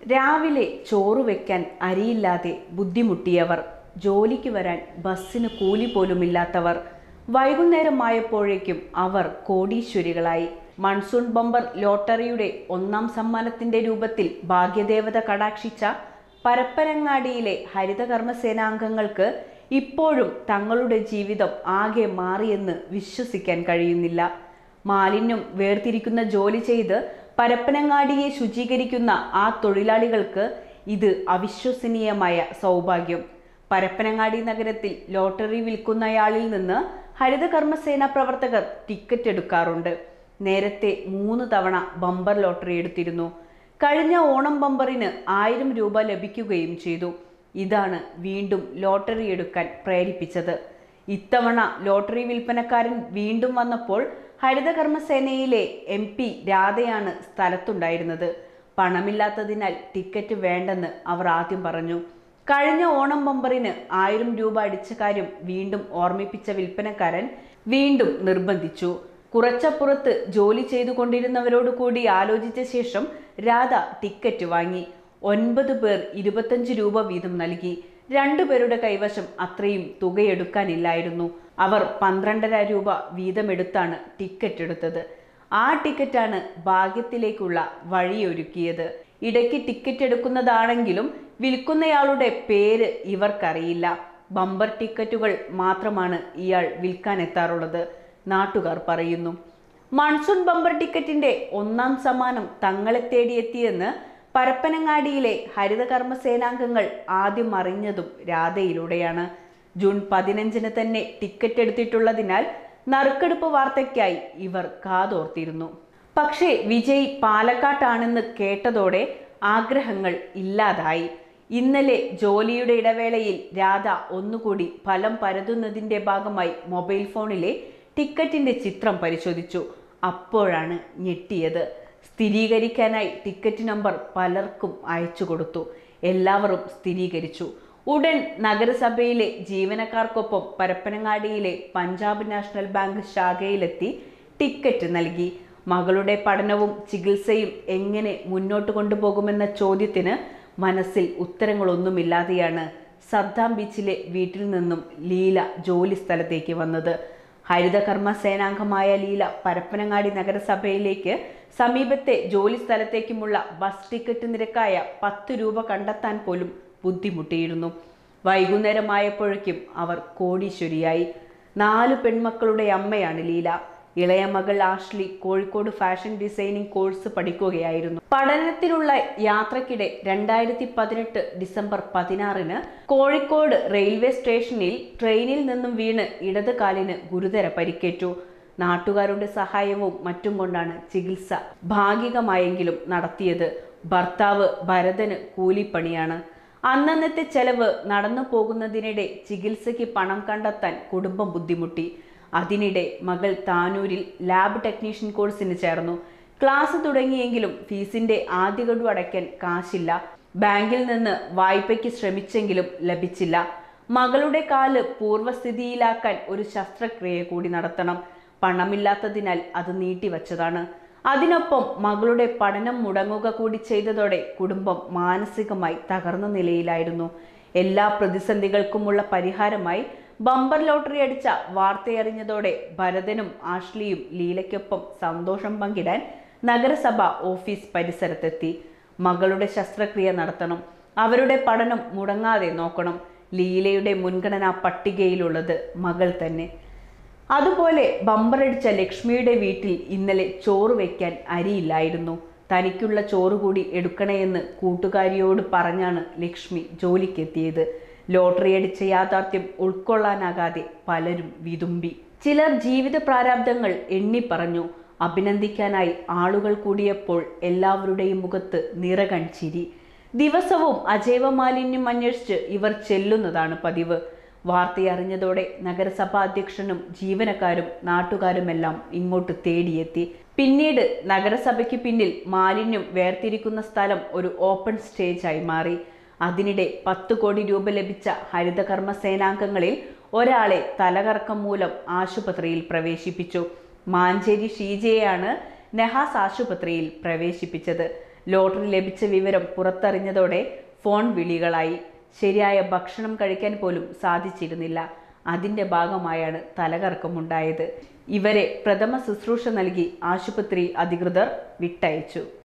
രാവിലെ ചോറ് വെക്കാൻ അരിയില്ലാതെ ബുദ്ധിമുട്ടിയവർ ജോലിക്ക് വരാൻ ബസ്സിന് കൂലി പോലുമില്ലാത്തവർ വൈകുന്നേരമായപ്പോഴേക്കും അവർ കോടീശ്വരികളായി മൺസൂൺ ബമ്പർ ലോട്ടറിയുടെ ഒന്നാം സമ്മാനത്തിന്റെ രൂപത്തിൽ ഭാഗ്യദേവത കടാക്ഷിച്ച പരപ്പനങ്ങാടിയിലെ ഹരിതകർമ്മസേനാംഗങ്ങൾക്ക് ഇപ്പോഴും തങ്ങളുടെ ജീവിതം ആകെ മാറിയെന്ന് വിശ്വസിക്കാൻ കഴിയുന്നില്ല മാലിന്യം വേർതിരിക്കുന്ന ജോലി ചെയ്ത് പരപ്പനങ്ങാടിയെ ശുചീകരിക്കുന്ന ആ തൊഴിലാളികൾക്ക് ഇത് അവിശ്വസനീയമായ സൗഭാഗ്യം പരപ്പനങ്ങാടി നഗരത്തിൽ ലോട്ടറി വിൽക്കുന്നയാളിൽ നിന്ന് ഹരിതകർമ്മസേന പ്രവർത്തകർ ടിക്കറ്റ് എടുക്കാറുണ്ട് നേരത്തെ മൂന്ന് തവണ ബമ്പർ ലോട്ടറി എടുത്തിരുന്നു കഴിഞ്ഞ ഓണം ബമ്പറിന് ആയിരം രൂപ ലഭിക്കുകയും ചെയ്തു ഇതാണ് വീണ്ടും ലോട്ടറി എടുക്കാൻ പ്രേരിപ്പിച്ചത് ഇത്തവണ ലോട്ടറി വിൽപ്പനക്കാരൻ വീണ്ടും വന്നപ്പോൾ ഹരിതകർമ്മസേനയിലെ എം പി രാധയാണ് സ്ഥലത്തുണ്ടായിരുന്നത് പണമില്ലാത്തതിനാൽ ടിക്കറ്റ് വേണ്ടെന്ന് അവർ ആദ്യം പറഞ്ഞു കഴിഞ്ഞ ഓണം ബമ്പറിന് ആയിരം രൂപ അടിച്ച കാര്യം വീണ്ടും ഓർമ്മിപ്പിച്ച വിൽപ്പനക്കാരൻ വീണ്ടും നിർബന്ധിച്ചു കുറച്ചപ്പുറത്ത് ജോലി ചെയ്തുകൊണ്ടിരുന്നവരോട് കൂടി ആലോചിച്ച ശേഷം രാധ ടിക്കറ്റ് വാങ്ങി ഒൻപത് പേർ ഇരുപത്തഞ്ച് രൂപ വീതം നൽകി രണ്ടുപേരുടെ കൈവശം അത്രയും തുകയെടുക്കാനില്ലായിരുന്നു അവർ പന്ത്രണ്ടര രൂപ വീതമെടുത്താണ് ടിക്കറ്റ് എടുത്തത് ആ ടിക്കറ്റാണ് ഭാഗ്യത്തിലേക്കുള്ള വഴിയൊരുക്കിയത് ഇടയ്ക്ക് ടിക്കറ്റ് എടുക്കുന്നതാണെങ്കിലും വിൽക്കുന്നയാളുടെ പേര് ഇവർക്കറിയില്ല ബമ്പർ ടിക്കറ്റുകൾ മാത്രമാണ് ഇയാൾ വിൽക്കാൻ എത്താറുള്ളത് നാട്ടുകാർ പറയുന്നു മൺസൂൺ ബമ്പർ ടിക്കറ്റിന്റെ ഒന്നാം സമ്മാനം തങ്ങളെ തേടിയെത്തിയെന്ന് പരപ്പനങ്ങാടിയിലെ ഹരിതകർമ്മ സേനാംഗങ്ങൾ ആദ്യം അറിഞ്ഞതും രാധയിലൂടെയാണ് ജൂൺ പതിനഞ്ചിന് തന്നെ ടിക്കറ്റ് എടുത്തിട്ടുള്ളതിനാൽ നറുക്കെടുപ്പ് വാർത്തയ്ക്കായി ഇവർ കാതോർത്തിരുന്നു പക്ഷേ വിജയ് പാലക്കാട്ടാണെന്ന് കേട്ടതോടെ ആഗ്രഹങ്ങൾ ഇല്ലാതായി ഇന്നലെ ജോലിയുടെ ഇടവേളയിൽ രാധ ഒന്നുകൂടി ഫലം പരതുന്നതിൻ്റെ ഭാഗമായി മൊബൈൽ ഫോണിലെ ടിക്കറ്റിന്റെ ചിത്രം പരിശോധിച്ചു അപ്പോഴാണ് ഞെട്ടിയത് സ്ഥിരീകരിക്കാനായി ടിക്കറ്റ് നമ്പർ പലർക്കും അയച്ചു കൊടുത്തു എല്ലാവരും സ്ഥിരീകരിച്ചു ഉടൻ നഗരസഭയിലെ ജീവനക്കാർക്കൊപ്പം പരപ്പനങ്ങാടിയിലെ പഞ്ചാബ് നാഷണൽ ബാങ്ക് ശാഖയിലെത്തി ടിക്കറ്റ് നൽകി മകളുടെ പഠനവും ചികിത്സയും എങ്ങനെ മുന്നോട്ട് കൊണ്ടുപോകുമെന്ന ചോദ്യത്തിന് മനസ്സിൽ ഉത്തരങ്ങളൊന്നുമില്ലാതെയാണ് സദ്ദാം ബീച്ചിലെ വീട്ടിൽ നിന്നും ലീല ജോലി സ്ഥലത്തേക്ക് വന്നത് ഹരിതകർമ്മ സേനാംഗമായ ലീല പരപ്പനങ്ങാടി നഗരസഭയിലേക്ക് സമീപത്തെ ജോലി സ്ഥലത്തേക്കുമുള്ള ബസ് ടിക്കറ്റ് നിരക്കായ പത്ത് രൂപ കണ്ടെത്താൻ പോലും ബുദ്ധിമുട്ടിയിരുന്നു വൈകുന്നേരമായപ്പോഴേക്കും അവർ കോടീശ്വരിയായി നാല് പെൺമക്കളുടെ അമ്മയാണ് ലീല ഇളയ മകൾ Ashley Kozhikode fashion designing course പഠിക്കുകയായിരുന്നു പഠനത്തിനുള്ള യാത്രക്കിടെ രണ്ടായിരത്തി പതിനെട്ട് ഡിസംബർ പതിനാറിന് കോഴിക്കോട് റെയിൽവേ സ്റ്റേഷനിൽ ട്രെയിനിൽ നിന്നും വീണ് ഇടത് കാലിന് ഗുരുതര പരിക്കേറ്റു നാട്ടുകാരുടെ സഹായവും മറ്റും കൊണ്ടാണ് ചികിത്സ ഭാഗികമായെങ്കിലും നടത്തിയത് ഭർത്താവ് ഭരതന് കൂലിപ്പണിയാണ് അന്നന്നത്തെ ചെലവ് നടന്നു പോകുന്നതിനിടെ ചികിത്സയ്ക്ക് പണം കണ്ടെത്താൻ കുടുംബം ബുദ്ധിമുട്ടി അതിനിടെ മകൾ താനൂരിൽ ലാബ് ടെക്നീഷ്യൻ കോഴ്സിന് ചേർന്നു ക്ലാസ് തുടങ്ങിയെങ്കിലും ഫീസിന്റെ ആദ്യ ഗഡു അടയ്ക്കാൻ കാശില്ല ബാങ്കിൽ നിന്ന് വായ്പയ്ക്ക് ശ്രമിച്ചെങ്കിലും ലഭിച്ചില്ല മകളുടെ കാല് പൂർവ്വസ്ഥിതിയിലാക്കാൻ ഒരു ശസ്ത്രക്രിയ കൂടി നടത്തണം പണമില്ലാത്തതിനാൽ അത് നീട്ടിവച്ചതാണ് അതിനൊപ്പം മകളുടെ പഠനം മുടങ്ങുക കൂടി ചെയ്തതോടെ കുടുംബം മാനസികമായി തകർന്ന നിലയിലായിരുന്നു എല്ലാ പ്രതിസന്ധികൾക്കുമുള്ള പരിഹാരമായി ബമ്പർ ലോട്ടറി അടിച്ച വാർത്തയറിഞ്ഞതോടെ ഭരതനും ആഷ്ലിയും ലീലയ്ക്കൊപ്പം സന്തോഷം പങ്കിടാൻ നഗരസഭ ഓഫീസ് പരിസരത്തെത്തി മകളുടെ ശസ്ത്രക്രിയ നടത്തണം അവരുടെ പഠനം മുടങ്ങാതെ നോക്കണം ലീലയുടെ മുൻഗണനാ പട്ടികയിലുള്ളത് മകൾ തന്നെ അതുപോലെ ബമ്പറടിച്ച ലക്ഷ്മിയുടെ വീട്ടിൽ ഇന്നലെ ചോറ് വയ്ക്കാൻ അരിയില്ലായിരുന്നു തനിക്കുള്ള ചോറ് കൂടി എടുക്കണേയെന്ന് കൂട്ടുകാരിയോട് പറഞ്ഞാണ് ലക്ഷ്മി ജോലിക്കെത്തിയത് ലോട്ടറി അടിച്ച യാഥാർത്ഥ്യം ഉൾക്കൊള്ളാനാകാതെ പലരും വിതുമ്പി ചിലർ ജീവിത പ്രാരാബ്ദങ്ങൾ എണ്ണി പറഞ്ഞു അഭിനന്ദിക്കാനായി ആളുകൾ കൂടിയപ്പോൾ എല്ലാവരുടെയും മുഖത്ത് നിറകൺ ചിരി ദിവസവും അജൈവ മാലിന്യം അന്വേഷിച്ച് ഇവർ ചെല്ലുന്നതാണ് പതിവ് വാർത്തയറിഞ്ഞതോടെ നഗരസഭാ അധ്യക്ഷനും ജീവനക്കാരും നാട്ടുകാരുമെല്ലാം ഇങ്ങോട്ട് തേടിയെത്തി പിന്നീട് നഗരസഭയ്ക്ക് പിന്നിൽ മാലിന്യം വേർതിരിക്കുന്ന സ്ഥലം ഒരു ഓപ്പൺ സ്റ്റേജായി മാറി അതിനിടെ പത്ത് കോടി രൂപ ലഭിച്ച ഹരിതകർമ്മ സേനാംഗങ്ങളിൽ ഒരാളെ തലകറക്കം മൂലം ആശുപത്രിയിൽ പ്രവേശിപ്പിച്ചു മാഞ്ചേരി ഷീജയെയാണ് നെഹാസ് ആശുപത്രിയിൽ പ്രവേശിപ്പിച്ചത് ലോട്ടറി ലഭിച്ച വിവരം പുറത്തറിഞ്ഞതോടെ ഫോൺ വിളികളായി ശരിയായ ഭക്ഷണം കഴിക്കാൻ പോലും സാധിച്ചിരുന്നില്ല അതിന്റെ ഭാഗമായാണ് തലകറക്കമുണ്ടായത് ഇവരെ പ്രഥമ ശുശ്രൂഷ നൽകി ആശുപത്രി അധികൃതർ വിട്ടയച്ചു